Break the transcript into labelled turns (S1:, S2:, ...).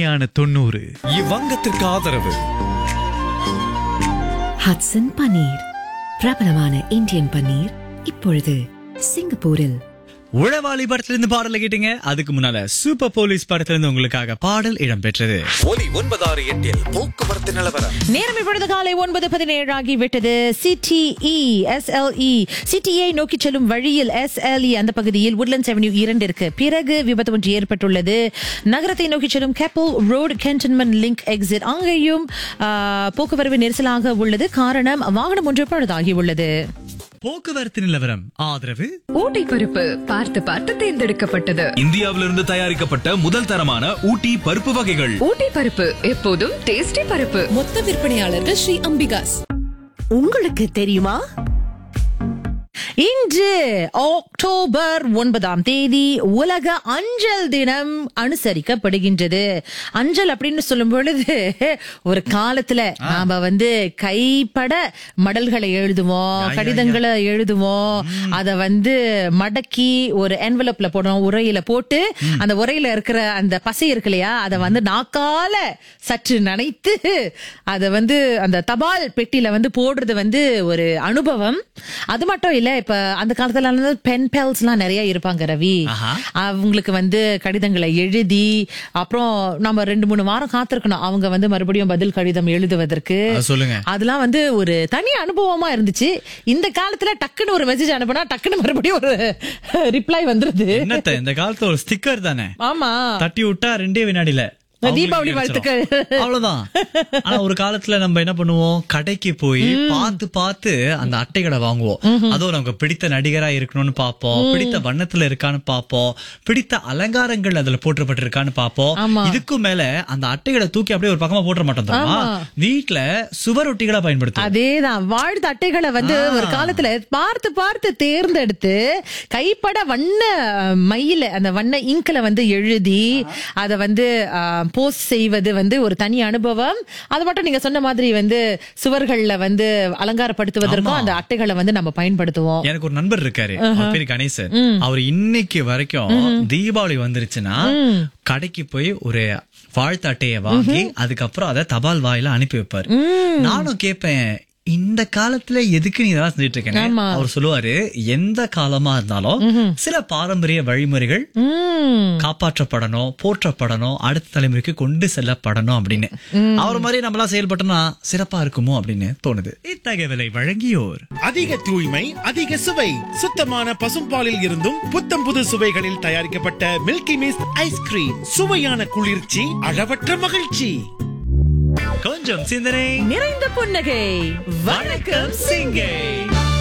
S1: இனிமையான தொண்ணூறு
S2: இவ்வங்கத்திற்கு ஆதரவு
S3: ஹட்சன் பன்னீர் பிரபலமான இந்தியன் பன்னீர் இப்பொழுது சிங்கப்பூரில்
S1: உழவாளி படத்திலிருந்து பாடல கேட்டீங்க அதுக்கு முன்னால சூப்பர் போலீஸ் படத்திலிருந்து உங்களுக்காக பாடல் இடம்பெற்றது
S2: ஒலி ஒன்பதாறு எட்டில் போக்குவரத்து நிலவரம்
S4: நேரம் இப்பொழுது காலை ஒன்பது பதினேழு ஆகிவிட்டது சிடிஇ எஸ்எல்இ சிடிஐ நோக்கி செல்லும் வழியில் எஸ்எல்இ அந்த பகுதியில் உட்லண்ட்ஸ் அவென்யூ இரண்டிற்கு பிறகு விபத்து ஒன்று ஏற்பட்டுள்ளது நகரத்தை நோக்கி செல்லும் கேப்பல் ரோடு கேன்டன்மெண்ட் லிங்க் எக்ஸிட் அங்கேயும் ஆ, போக்குவரவு நெரிசலாக உள்ளது காரணம் வாகனம் ஒன்று பழுதாகி உள்ளது
S1: போக்குவரத்து நிலவரம் ஆதரவு
S5: ஊட்டி பருப்பு பார்த்து பார்த்து தேர்ந்தெடுக்கப்பட்டது
S6: இந்தியாவிலிருந்து தயாரிக்கப்பட்ட முதல் தரமான ஊட்டி பருப்பு வகைகள்
S5: ஊட்டி பருப்பு எப்போதும் டேஸ்டி பருப்பு
S7: மொத்த விற்பனையாளர்கள் ஸ்ரீ அம்பிகாஸ்
S3: உங்களுக்கு தெரியுமா
S4: இன்று அக்டோபர் ஒன்பதாம் தேதி உலக அஞ்சல் தினம் அனுசரிக்கப்படுகின்றது அஞ்சல் அப்படின்னு சொல்லும் பொழுது ஒரு காலத்துல நாம வந்து கைப்பட மடல்களை எழுதுவோம் கடிதங்களை எழுதுவோம் அத வந்து மடக்கி ஒரு என்வலப்ல போடுவோம் உரையில போட்டு அந்த உரையில இருக்கிற அந்த பசை இருக்கு இல்லையா அதை வந்து நாக்கால சற்று நனைத்து அத வந்து அந்த தபால் பெட்டியில வந்து போடுறது வந்து ஒரு அனுபவம் அது மட்டும் இல்ல இப்ப அந்த காலத்துல பென் பெல்ஸ் எல்லாம் நிறைய இருப்பாங்க ரவி அவங்களுக்கு வந்து கடிதங்களை எழுதி அப்புறம் நம்ம ரெண்டு மூணு வாரம் காத்திருக்கணும் அவங்க வந்து மறுபடியும் பதில் கடிதம் எழுதுவதற்கு
S1: அத சொல்லுங்க.
S4: அதெல்லாம் வந்து ஒரு தனி அனுபவமா இருந்துச்சு இந்த காலத்துல டக்குன்னு ஒரு மெசேஜ் அனுப்புனா டக்குன்னு மறுபடியும் ஒரு ரிப்ளை வந்துருது
S1: என்னத்த இந்த காலத்துல ஒரு ஸ்டிக்கர் தானே
S4: ஆமா
S1: தட்டி விட்டா ரெண்டே வினாடியில
S4: தீபாவளி
S1: அவங்களுக்கு
S4: வாழ்த்துக்கள்.
S1: கிடைச்சிரும். அவ்வளவுதான் ஆனா ஒரு காலத்துல நம்ம என்ன பண்ணுவோம் கடைக்கு போய் பார்த்து பார்த்து அந்த அட்டைகளை வாங்குவோம் அதுவும் நமக்கு பிடித்த நடிகரா இருக்கணும்னு பாப்போம் பிடித்த வண்ணத்துல இருக்கான்னு பாப்போம் பிடித்த அலங்காரங்கள் அதுல போற்றப்பட்டிருக்கான்னு பாப்போம்
S4: ஆமா.
S1: இதுக்கும் மேல அந்த அட்டைகளை தூக்கி அப்படியே ஒரு பக்கமா போட்டுற மாட்டோம் தெரியுமா
S4: ஆமா.
S1: வீட்டுல சுவரொட்டிகளா பயன்படுத்துவோம்
S4: அதேதான் வாழ்த்து அட்டைகளை வந்து ஒரு காலத்துல பார்த்து பார்த்து தேர்ந்தெடுத்து கைப்பட வண்ண அஹ், மையில அந்த வண்ண இங்க்ல வந்து எழுதி அத வந்து போஸ்ட் செய்வது வந்து ஒரு தனி அனுபவம் அது மட்டும் நீங்க சொன்ன மாதிரி வந்து சுவர்கள்ல வந்து அலங்காரப்படுத்துவதற்கும்
S1: ஆமா.
S4: அந்த அட்டைகளை வந்து நம்ம பயன்படுத்துவோம்
S1: எனக்கு ஒரு நண்பர் இருக்காரு அவர் பேரு கணேசன் அவர் இன்னைக்கு வரைக்கும் தீபாவளி வந்துருச்சுன்னா கடைக்கு போய் ஒரு வாழ்த்து அட்டையை வாங்கி அதுக்கப்புறம் அதை தபால் வாயில அனுப்பி வைப்பாரு நானும் கேட்பேன் இந்த காலத்துல எதுக்கு நீ இதெல்லாம் செஞ்சுட்டு இருக்கேன்னு
S4: ஆமா.
S1: அவர் சொல்லுவாரு எந்த காலமா இருந்தாலும் சில பாரம்பரிய வழிமுறைகள்
S4: உம்
S1: காப்பாற்றப்படணும் போற்றப்படணும் அடுத்த தலைமுறைக்கு கொண்டு செல்லப்படணும் அப்படின்னு அவர் மாதிரி நம்மளாம் செயல்பட்டோம்னா சிறப்பா இருக்குமோ அப்படின்னு தோணுது இத்தகவலை வழங்கியோர்
S8: அதிக தூய்மை அதிக சுவை சுத்தமான பசும்பாலில் இருந்தும் புத்தம் புது சுவைகளில் தயாரிக்கப்பட்ட மில்கி மிஸ்ட் ஐஸ்கிரீம் சுவையான குளிர்ச்சி அளவற்ற மகிழ்ச்சி
S1: கொஞ்சம் சிந்தனை
S4: நிறைந்த புன்னகை
S1: வணக்கம் சிங்கை